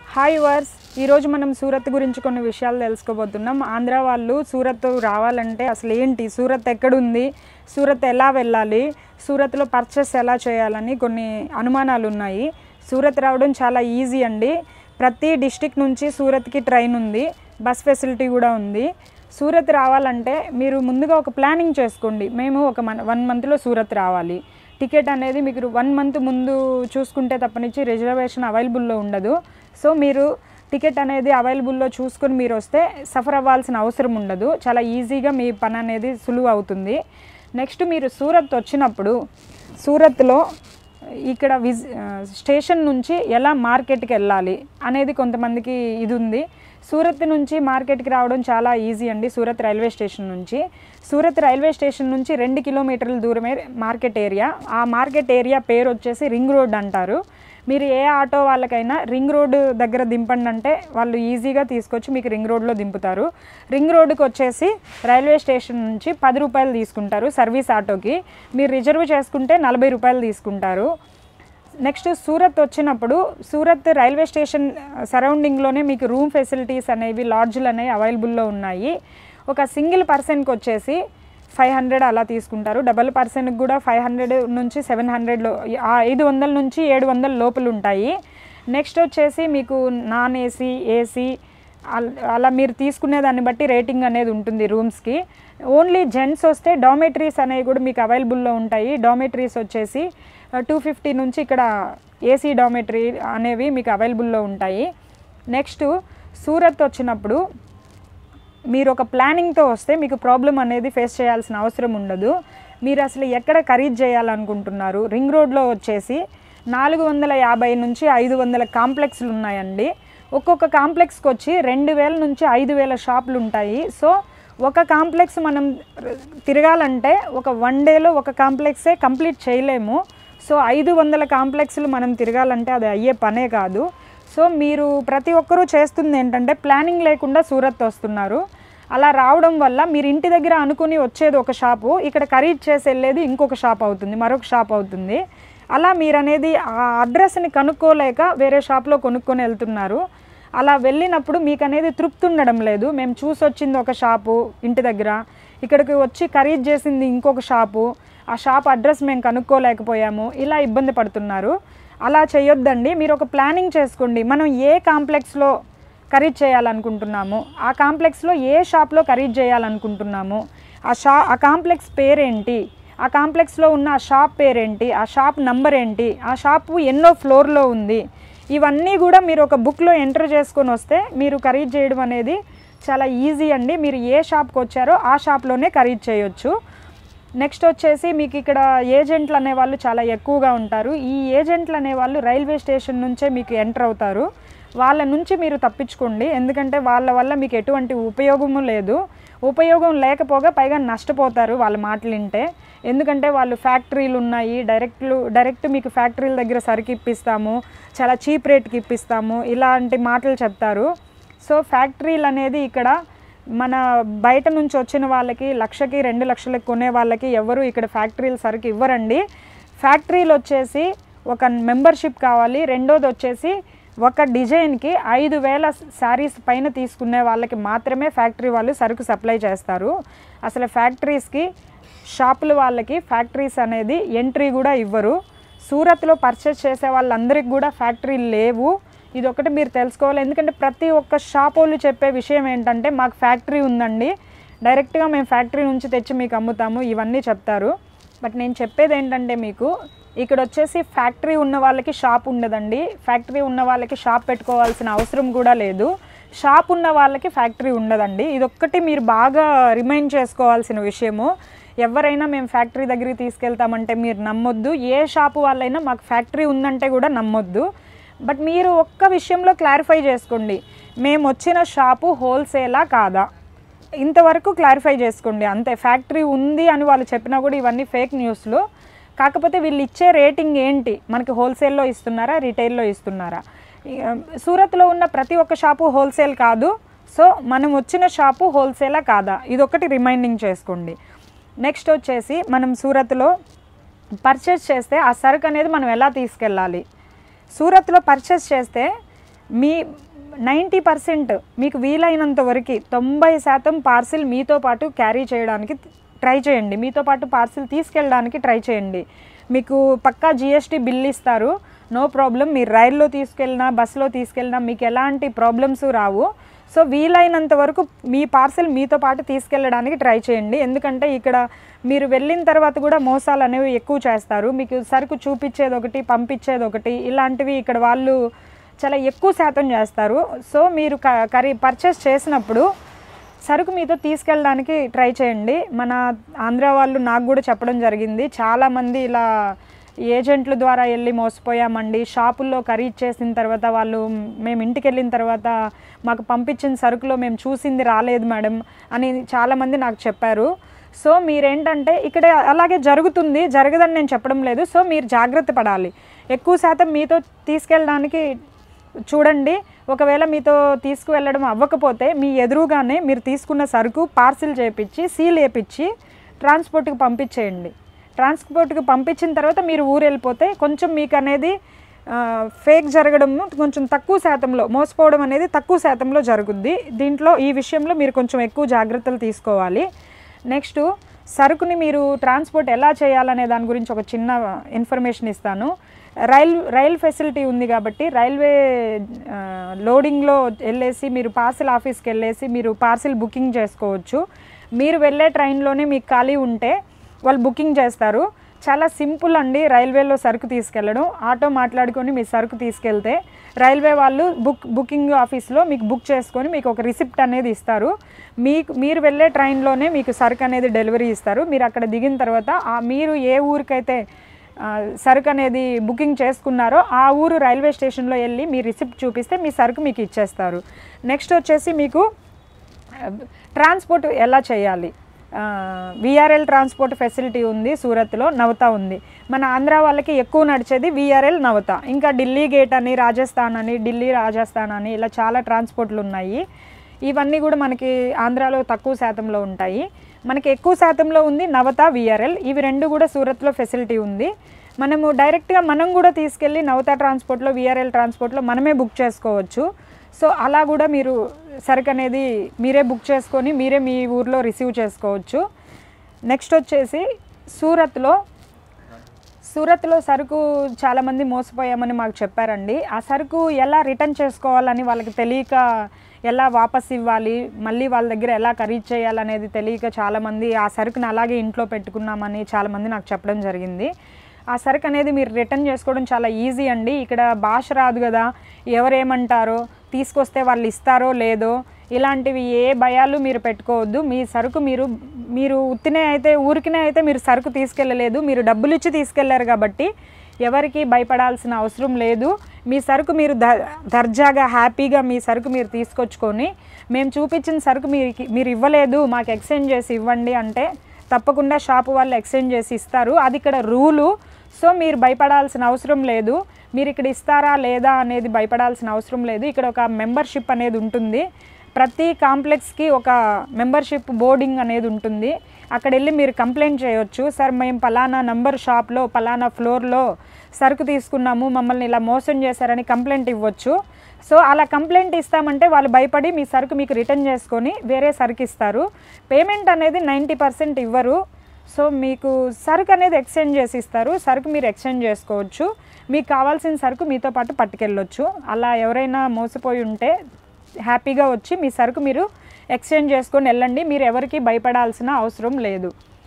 hi verse ఈరోజు మనం సూరత్ గురించి కొన్ని విషయాలు తెలుసుకోబోతున్నాం ఆంధ్ర వాళ్ళు సూరత్ రావాలంటే అసలు ఏంటి సూరత్ ఎక్కడుంది సూరత్ ఎలా వెళ్ళాలి సూరత్లో పర్చేస్ ఎలా చేయాలని కొన్ని అనుమానాలు ఉన్నాయి సూరత్ రావడం చాలా ఈజీ అండి ప్రతి డిస్టిక్ నుంచి సూరత్కి ట్రైన్ ఉంది బస్ ఫెసిలిటీ కూడా ఉంది సూరత్ రావాలంటే మీరు ముందుగా ఒక ప్లానింగ్ చేసుకోండి మేము ఒక మన వన్ మంత్లో సూరత్ రావాలి టికెట్ అనేది మీకు వన్ మంత్ ముందు చూసుకుంటే తప్పనిచ్చి రిజర్వేషన్ అవైలబుల్లో ఉండదు సో మీరు టికెట్ అనేది అవైలబుల్లో చూసుకొని మీరు వస్తే సఫర్ అవ్వాల్సిన అవసరం ఉండదు చాలా ఈజీగా మీ పని అనేది సులువు అవుతుంది నెక్స్ట్ మీరు సూరత్ వచ్చినప్పుడు సూరత్లో ఇక్కడ విజ్ ఆ, స్టేషన్ నుంచి ఎలా మార్కెట్కి వెళ్ళాలి అనేది కొంతమందికి ఇది ఉంది సూరత్ నుంచి మార్కెట్కి రావడం చాలా ఈజీ అండి సూరత్ రైల్వే స్టేషన్ నుంచి సూరత్ రైల్వే స్టేషన్ నుంచి రెండు కిలోమీటర్ల దూరమే మార్కెట్ ఏరియా ఆ మార్కెట్ ఏరియా పేరు వచ్చేసి రింగ్ రోడ్ అంటారు మీరు ఏ ఆటో వాళ్ళకైనా రింగ్ రోడ్ దగ్గర దింపండి అంటే వాళ్ళు ఈజీగా తీసుకొచ్చి మీకు రింగ్ రోడ్లో దింపుతారు రింగ్ రోడ్డుకి వచ్చేసి రైల్వే స్టేషన్ నుంచి పది రూపాయలు తీసుకుంటారు సర్వీస్ ఆటోకి మీరు రిజర్వ్ చేసుకుంటే నలభై రూపాయలు తీసుకుంటారు నెక్స్ట్ సూరత్ వచ్చినప్పుడు సూరత్ రైల్వే స్టేషన్ సరౌండింగ్లోనే మీకు రూమ్ ఫెసిలిటీస్ అనేవి లాడ్జ్లు అనేవి అవైలబుల్లో ఉన్నాయి ఒక సింగిల్ పర్సన్కి వచ్చేసి ఫైవ్ హండ్రెడ్ అలా తీసుకుంటారు డబల్ పర్సన్కి కూడా ఫైవ్ హండ్రెడ్ నుంచి సెవెన్ హండ్రెడ్లో ఐదు వందల నుంచి ఏడు వందల లోపల ఉంటాయి నెక్స్ట్ వచ్చేసి మీకు నాన్ ఏసీ ఏసీ అల్- అలా మీరు తీసుకునే దాన్ని బట్టి రేటింగ్ అనేది ఉంటుంది రూమ్స్కి ఓన్లీ జెంట్స్ వస్తే డామెటరీస్ అనేవి కూడా మీకు అవైలబుల్లో ఉంటాయి డామెటరీస్ వచ్చేసి టూ ఫిఫ్టీ నుంచి ఇక్కడ ఏసీ డామెటరీ అనేవి మీకు అవైలబుల్లో ఉంటాయి నెక్స్ట్ సూరత్ వచ్చినప్పుడు మీరు ఒక ప్లానింగ్తో వస్తే మీకు ప్రాబ్లం అనేది ఫేస్ చేయాల్సిన అవసరం ఉండదు మీరు అసలు ఎక్కడ ఖరీదు చేయాలనుకుంటున్నారు రింగ్ రోడ్లో వచ్చేసి నాలుగు వందల యాభై నుంచి ఐదు వందల కాంప్లెక్స్లు ఉన్నాయండి ఒక్కొక్క కాంప్లెక్స్కి వచ్చి రెండు వేల నుంచి ఐదు వేల షాపులు ఉంటాయి సో ఒక కాంప్లెక్స్ మనం ర- తిరగాలంటే ఒక వన్ డేలో ఒక కాంప్లెక్సే కంప్లీట్ చేయలేము సో ఐదు వందల కాంప్లెక్స్లు మనం తిరగాలంటే అది అయ్యే పనే కాదు సో మీరు ప్రతి ఒక్కరూ చేస్తుంది ఏంటంటే ప్లానింగ్ లేకుండా సూరత్ వస్తున్నారు అలా రావడం వల్ల మీరు ఇంటి దగ్గర అనుకుని వచ్చేది ఒక షాపు ఇక్కడ ఖరీదు చేసి వెళ్ళేది ఇంకొక షాప్ అవుతుంది మరొక షాప్ అవుతుంది అలా మీరు అనేది ఆ అడ్రస్ని కనుక్కోలేక వేరే షాప్లో కొనుక్కొని వెళ్తున్నారు అలా వెళ్ళినప్పుడు మీకు అనేది తృప్తి ఉండడం లేదు మేము చూసి వచ్చింది ఒక షాపు ఇంటి దగ్గర ఇక్కడికి వచ్చి ఖరీదు చేసింది ఇంకొక షాపు ఆ షాప్ అడ్రస్ మేము కనుక్కోలేకపోయాము ఇలా ఇబ్బంది పడుతున్నారు అలా చేయొద్దండి మీరు ఒక ప్లానింగ్ చేసుకోండి మనం ఏ కాంప్లెక్స్లో ఖరీదు చేయాలనుకుంటున్నాము ఆ కాంప్లెక్స్లో ఏ షాప్లో ఖరీదు చేయాలనుకుంటున్నాము ఆ షా ఆ కాంప్లెక్స్ పేరేంటి ఆ కాంప్లెక్స్లో ఉన్న ఆ షాప్ పేరేంటి ఆ షాప్ నంబర్ ఏంటి ఆ షాపు ఎన్నో ఫ్లోర్లో ఉంది ఇవన్నీ కూడా మీరు ఒక బుక్లో ఎంటర్ చేసుకొని వస్తే మీరు ఖరీదు చేయడం అనేది చాలా ఈజీ అండి మీరు ఏ షాప్కి వచ్చారో ఆ షాప్లోనే ఖరీదు చేయొచ్చు నెక్స్ట్ వచ్చేసి మీకు ఇక్కడ ఏజెంట్లు అనేవాళ్ళు చాలా ఎక్కువగా ఉంటారు ఈ ఏజెంట్లు అనేవాళ్ళు రైల్వే స్టేషన్ నుంచే మీకు ఎంటర్ అవుతారు వాళ్ళ నుంచి మీరు తప్పించుకోండి ఎందుకంటే వాళ్ళ వల్ల మీకు ఎటువంటి ఉపయోగము లేదు ఉపయోగం లేకపోగా పైగా నష్టపోతారు వాళ్ళ మాటలు వింటే ఎందుకంటే వాళ్ళు ఫ్యాక్టరీలు ఉన్నాయి డైరెక్ట్లు డైరెక్ట్ మీకు ఫ్యాక్టరీల దగ్గర సరుకు ఇప్పిస్తాము చాలా చీప్ రేట్కి ఇప్పిస్తాము ఇలాంటి మాటలు చెప్తారు సో ఫ్యాక్టరీలు అనేది ఇక్కడ మన బయట నుంచి వచ్చిన వాళ్ళకి లక్షకి రెండు లక్షలకు కొనే వాళ్ళకి ఎవరు ఇక్కడ ఫ్యాక్టరీలు సరుకు ఇవ్వరండి ఫ్యాక్టరీలు వచ్చేసి ఒక మెంబర్షిప్ కావాలి రెండోది వచ్చేసి ఒక డిజైన్కి ఐదు వేల శారీస్ పైన తీసుకునే వాళ్ళకి మాత్రమే ఫ్యాక్టరీ వాళ్ళు సరుకు సప్లై చేస్తారు అసలు ఫ్యాక్టరీస్కి షాపుల వాళ్ళకి ఫ్యాక్టరీస్ అనేది ఎంట్రీ కూడా ఇవ్వరు సూరత్లో పర్చేస్ చేసే వాళ్ళందరికీ కూడా ఫ్యాక్టరీలు లేవు ఇది ఒకటి మీరు తెలుసుకోవాలి ఎందుకంటే ప్రతి ఒక్క షాప్ వాళ్ళు చెప్పే విషయం ఏంటంటే మాకు ఫ్యాక్టరీ ఉందండి డైరెక్ట్గా మేము ఫ్యాక్టరీ నుంచి తెచ్చి మీకు అమ్ముతాము ఇవన్నీ చెప్తారు బట్ నేను చెప్పేది ఏంటంటే మీకు ఇక్కడ వచ్చేసి ఫ్యాక్టరీ ఉన్న వాళ్ళకి షాప్ ఉండదండి ఫ్యాక్టరీ ఉన్న వాళ్ళకి షాప్ పెట్టుకోవాల్సిన అవసరం కూడా లేదు షాప్ ఉన్న వాళ్ళకి ఫ్యాక్టరీ ఉండదండి ఇదొక్కటి మీరు బాగా రిమైండ్ చేసుకోవాల్సిన విషయము ఎవరైనా మేము ఫ్యాక్టరీ దగ్గరికి తీసుకెళ్తామంటే మీరు నమ్మొద్దు ఏ షాపు వాళ్ళైనా మాకు ఫ్యాక్టరీ ఉందంటే కూడా నమ్మొద్దు బట్ మీరు ఒక్క విషయంలో క్లారిఫై చేసుకోండి మేము వచ్చిన షాపు హోల్సేలా కాదా ఇంతవరకు క్లారిఫై చేసుకోండి అంతే ఫ్యాక్టరీ ఉంది అని వాళ్ళు చెప్పినా కూడా ఇవన్నీ ఫేక్ న్యూస్లు కాకపోతే వీళ్ళు ఇచ్చే రేటింగ్ ఏంటి మనకి హోల్సేల్లో ఇస్తున్నారా రిటైల్లో ఇస్తున్నారా ఈ, ఆ, సూరత్లో ఉన్న ప్రతి ఒక్క షాపు హోల్సేల్ కాదు సో మనం వచ్చిన షాపు హోల్సేలా కాదా ఇదొకటి రిమైండింగ్ చేసుకోండి నెక్స్ట్ వచ్చేసి మనం సూరత్లో పర్చేస్ చేస్తే ఆ సరుకు అనేది మనం ఎలా తీసుకెళ్ళాలి సూరత్లో పర్చేస్ చేస్తే మీ నైంటీ పర్సెంట్ మీకు వీలైనంత వరకు తొంభై శాతం పార్సిల్ మీతో పాటు క్యారీ చేయడానికి ట్రై చేయండి మీతో పాటు పార్సిల్ తీసుకెళ్ళడానికి ట్రై చేయండి మీకు పక్కా జిఎస్టీ బిల్ ఇస్తారు నో ప్రాబ్లం మీరు రైల్లో తీసుకెళ్ళినా బస్సులో తీసుకెళ్ళినా మీకు ఎలాంటి ప్రాబ్లమ్స్ రావు సో వీలైనంత వరకు మీ పార్సెల్ మీతో పాటు తీసుకెళ్ళడానికి ట్రై చేయండి ఎందుకంటే ఇక్కడ మీరు వెళ్ళిన తర్వాత కూడా మోసాలు అనేవి ఎక్కువ చేస్తారు మీకు సరుకు చూపించేది ఒకటి పంపించేది ఒకటి ఇలాంటివి ఇక్కడ వాళ్ళు చాలా ఎక్కువ శాతం చేస్తారు సో మీరు క- కర్రీ పర్చేస్ చేసినప్పుడు సరుకు మీతో తీసుకెళ్ళడానికి ట్రై చేయండి మన ఆంధ్ర వాళ్ళు నాకు కూడా చెప్పడం జరిగింది చాలామంది ఇలా ఏజెంట్ల ద్వారా వెళ్ళి మోసపోయామండి షాపుల్లో కర్రీ ఇచ్చేసిన తర్వాత వాళ్ళు మేము ఇంటికి వెళ్ళిన తర్వాత మాకు పంపించిన సరుకులో మేము చూసింది రాలేదు మేడం అని చాలామంది నాకు చెప్పారు సో మీరేంటంటే ఇక్కడ అలాగే జరుగుతుంది జరగదని నేను చెప్పడం లేదు సో మీరు జాగ్రత్త పడాలి ఎక్కువ శాతం మీతో తీసుకెళ్ళడానికి చూడండి ఒకవేళ మీతో తీసుకువెళ్ళడం అవ్వకపోతే మీ ఎదురుగానే మీరు తీసుకున్న సరుకు పార్సిల్ చేపించి సీల్ వేపించి ట్రాన్స్పోర్ట్కి పంపించేయండి ట్రాన్స్పోర్ట్కి పంపించిన తర్వాత మీరు ఊరు వెళ్ళిపోతే కొంచెం మీకు అనేది ఫేక్ జరగడం కొంచెం తక్కువ శాతంలో మోసపోవడం అనేది తక్కువ శాతంలో జరుగుద్ది దీంట్లో ఈ విషయంలో మీరు కొంచెం ఎక్కువ జాగ్రత్తలు తీసుకోవాలి నెక్స్ట్ సరుకుని మీరు ట్రాన్స్పోర్ట్ ఎలా చేయాలనే దాని గురించి ఒక చిన్న ఇన్ఫర్మేషన్ ఇస్తాను రైల్ రైల్ ఫెసిలిటీ ఉంది కాబట్టి రైల్వే ఆ, లోడింగ్లో వెళ్ళేసి మీరు పార్సిల్ ఆఫీస్కి వెళ్ళేసి మీరు పార్సిల్ బుకింగ్ చేసుకోవచ్చు మీరు వెళ్ళే ట్రైన్లోనే మీకు ఖాళీ ఉంటే వాళ్ళు బుకింగ్ చేస్తారు చాలా సింపుల్ అండి రైల్వేలో సరుకు తీసుకెళ్ళడం ఆటో మాట్లాడుకొని మీ సరుకు తీసుకెళ్తే రైల్వే వాళ్ళు బుక్ బుకింగ్ ఆఫీస్లో మీకు బుక్ చేసుకొని మీకు ఒక రిసిప్ట్ అనేది ఇస్తారు మీకు మీరు వెళ్ళే ట్రైన్లోనే మీకు సరుకు అనేది డెలివరీ ఇస్తారు మీరు అక్కడ దిగిన తర్వాత ఆ మీరు ఏ ఊరికైతే ఆ, సరుకు అనేది బుకింగ్ చేసుకున్నారో ఆ ఊరు రైల్వే స్టేషన్లో వెళ్ళి మీ రిసిప్ట్ చూపిస్తే మీ సరుకు మీకు ఇచ్చేస్తారు నెక్స్ట్ వచ్చేసి మీకు ట్రాన్స్పోర్ట్ ఎలా చేయాలి విఆర్ఎల్ ట్రాన్స్పోర్ట్ ఫెసిలిటీ ఉంది సూరత్లో నవత ఉంది మన ఆంధ్ర వాళ్ళకి ఎక్కువ నడిచేది విఆర్ఎల్ నవత ఇంకా ఢిల్లీ గేట్ అని రాజస్థాన్ అని ఢిల్లీ రాజస్థాన్ అని ఇలా చాలా ట్రాన్స్పోర్ట్లు ఉన్నాయి ఇవన్నీ కూడా మనకి ఆంధ్రాలో తక్కువ శాతంలో ఉంటాయి మనకి ఎక్కువ శాతంలో ఉంది నవత విఆర్ఎల్ ఇవి రెండు కూడా సూరత్లో ఫెసిలిటీ ఉంది మనము డైరెక్ట్గా మనం కూడా తీసుకెళ్ళి నవత ట్రాన్స్పోర్ట్లో విఆర్ఎల్ ట్రాన్స్పోర్ట్లో మనమే బుక్ చేసుకోవచ్చు సో అలా కూడా మీరు సరుకు అనేది మీరే బుక్ చేసుకొని మీరే మీ ఊర్లో రిసీవ్ చేసుకోవచ్చు నెక్స్ట్ వచ్చేసి సూరత్లో సూరత్లో సరుకు చాలామంది మోసపోయామని మాకు చెప్పారండి ఆ సరుకు ఎలా రిటర్న్ చేసుకోవాలని వాళ్ళకి తెలియక ఎలా వాపస్ ఇవ్వాలి మళ్ళీ వాళ్ళ దగ్గర ఎలా ఖరీదు చేయాలనేది తెలియక చాలామంది ఆ సరుకుని అలాగే ఇంట్లో పెట్టుకున్నామని చాలామంది నాకు చెప్పడం జరిగింది ఆ సరుకు అనేది మీరు రిటర్న్ చేసుకోవడం చాలా ఈజీ అండి ఇక్కడ భాష రాదు కదా ఎవరేమంటారో తీసుకొస్తే వాళ్ళు ఇస్తారో లేదో ఇలాంటివి ఏ భయాలు మీరు పెట్టుకోవద్దు మీ సరుకు మీరు మీరు ఉత్తినే అయితే ఊరికినే అయితే మీరు సరుకు తీసుకెళ్ళలేదు మీరు డబ్బులు ఇచ్చి తీసుకెళ్లారు కాబట్టి ఎవరికి భయపడాల్సిన అవసరం లేదు మీ సరుకు మీరు ద దర్జాగా హ్యాపీగా మీ సరుకు మీరు తీసుకొచ్చుకొని మేము చూపించిన సరుకు మీరు మీరు ఇవ్వలేదు మాకు ఎక్స్చేంజ్ చేసి ఇవ్వండి అంటే తప్పకుండా షాపు వాళ్ళు ఎక్స్చేంజ్ చేసి ఇస్తారు అది ఇక్కడ రూలు సో మీరు భయపడాల్సిన అవసరం లేదు మీరు ఇక్కడ ఇస్తారా లేదా అనేది భయపడాల్సిన అవసరం లేదు ఇక్కడ ఒక మెంబర్షిప్ అనేది ఉంటుంది ప్రతి కాంప్లెక్స్కి ఒక మెంబర్షిప్ బోర్డింగ్ అనేది ఉంటుంది అక్కడ వెళ్ళి మీరు కంప్లైంట్ చేయొచ్చు సార్ మేము పలానా నంబర్ షాప్లో పలానా ఫ్లోర్లో సరుకు తీసుకున్నాము మమ్మల్ని ఇలా మోసం చేశారని కంప్లైంట్ ఇవ్వచ్చు సో అలా కంప్లైంట్ ఇస్తామంటే వాళ్ళు భయపడి మీ సరుకు మీకు రిటర్న్ చేసుకొని వేరే సరుకు ఇస్తారు పేమెంట్ అనేది నైంటీ పర్సెంట్ ఇవ్వరు సో మీకు సరుకు అనేది ఎక్స్చేంజ్ చేసి ఇస్తారు సరుకు మీరు ఎక్స్చేంజ్ చేసుకోవచ్చు మీకు కావాల్సిన సరుకు మీతో పాటు పట్టుకెళ్ళొచ్చు అలా ఎవరైనా మోసపోయి ఉంటే హ్యాపీగా వచ్చి మీ సరుకు మీరు ఎక్స్చేంజ్ చేసుకొని వెళ్ళండి మీరు ఎవరికి భయపడాల్సిన అవసరం లేదు